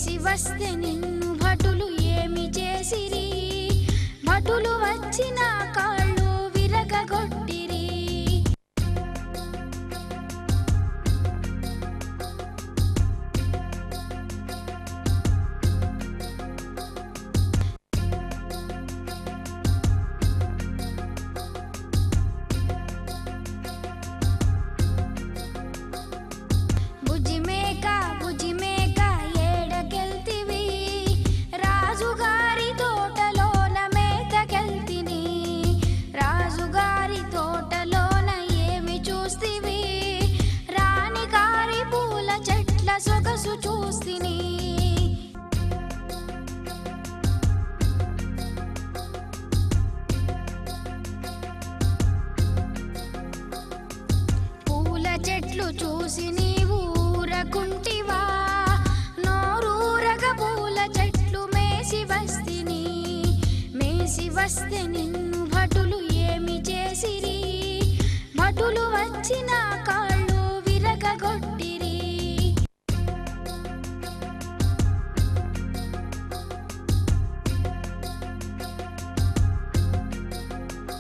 మేసి వస్తే నిన్ను భటులు ఏమి చేసిరి భటులు వచ్చిన కాళ్ళు విరగగొట్టిరి బుజ్జిమేక బుజ్జిమేక ఏడకెళ్తివి రాజుగారి తోటలోన మేతకెళ్తిని రాజుగారి తోటలోన ఏమి చూస్తివి రాణిగారి పూల చెట్ల సొగసు చూస్తిని పూల చెట్లు చూసి నీవు ఊరకుంటివా నోరూరగ పూల చెట్లు మేసి వస్తిని మేసి వస్తే నిన్ను భటులు ఏమి చేసిరి భటులు వచ్చిన కాళ్ళు